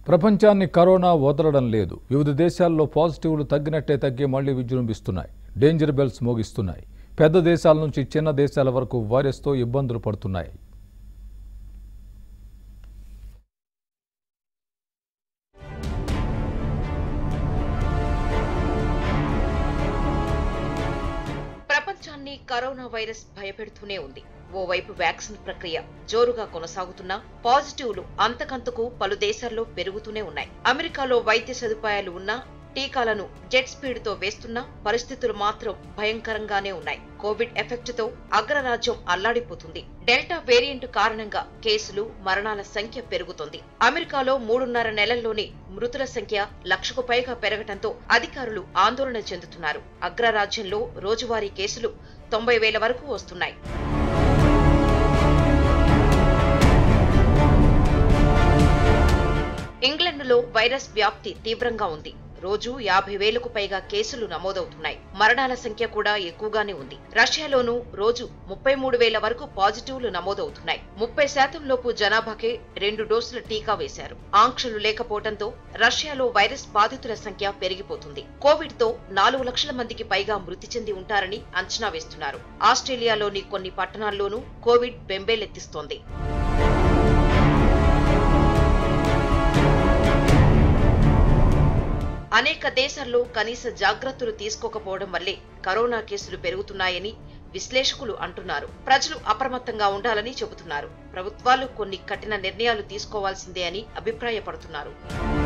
ప్రపంచాన్ని కరోనా వదలడం లేదు వివిధ దేశాల్లో పాజిటివ్లు తగ్గినట్టే తగ్గి మళ్లీ విజృంభిస్తున్నాయి డేంజర్ బెల్స్ మోగిస్తున్నాయి పెద్ద దేశాల నుంచి చిన్న దేశాల వరకు వైరస్తో ఇబ్బందులు పడుతున్నాయి ప్రపంచాన్ని కరోనా వైరస్ భయపెడుతూనే ఉంది ఓవైపు వ్యాక్సిన్ ప్రక్రియ జోరుగా కొనసాగుతున్నా పాజిటివ్లు అంతకంతకు పలు దేశాల్లో పెరుగుతూనే ఉన్నాయి అమెరికాలో వైద్య సదుపాయాలు ఉన్నా టీకాలను జెట్ స్పీడ్ తో వేస్తున్నా పరిస్థితులు మాత్రం భయంకరంగానే ఉన్నాయి కోవిడ్ ఎఫెక్ట్ తో అగ్రరాజ్యం అల్లాడిపోతుంది డెల్టా వేరియంట్ కారణంగా కేసులు మరణాల సంఖ్య పెరుగుతోంది అమెరికాలో మూడున్నర నెలల్లోనే మృతుల సంఖ్య లక్షకు పైగా పెరగటంతో అధికారులు ఆందోళన చెందుతున్నారు అగ్రరాజ్యంలో రోజువారీ కేసులు తొంభై వేల వరకు వస్తున్నాయి ఇంగ్లండ్లో వైరస్ వ్యాప్తి తీవ్రంగా ఉంది రోజు యాభై వేలకు పైగా కేసులు నమోదవుతున్నాయి మరణాల సంఖ్య కూడా ఎక్కువగానే ఉంది రష్యాలోనూ రోజు ముప్పై మూడు వేల వరకు పాజిటివ్లు నమోదవుతున్నాయి ముప్పై శాతం లోపు జనాభాకే రెండు డోసుల టీకా వేశారు ఆంక్షలు లేకపోవడంతో రష్యాలో వైరస్ బాధితుల సంఖ్య పెరిగిపోతుంది కోవిడ్ తో నాలుగు లక్షల మందికి పైగా మృతి చెంది ఉంటారని అంచనా వేస్తున్నారు ఆస్ట్రేలియాలోని కొన్ని పట్టణాల్లోనూ కోవిడ్ బెంబేలెత్తిస్తోంది అనేక దేశాల్లో కనీస జాగ్రత్తలు తీసుకోకపోవడం వల్లే కరోనా కేసులు పెరుగుతున్నాయని విశ్లేషకులు అంటున్నారు ప్రజలు అప్రమత్తంగా ఉండాలని చెబుతున్నారు ప్రభుత్వాలు కొన్ని కఠిన నిర్ణయాలు తీసుకోవాల్సిందే అని అభిప్రాయపడుతున్నారు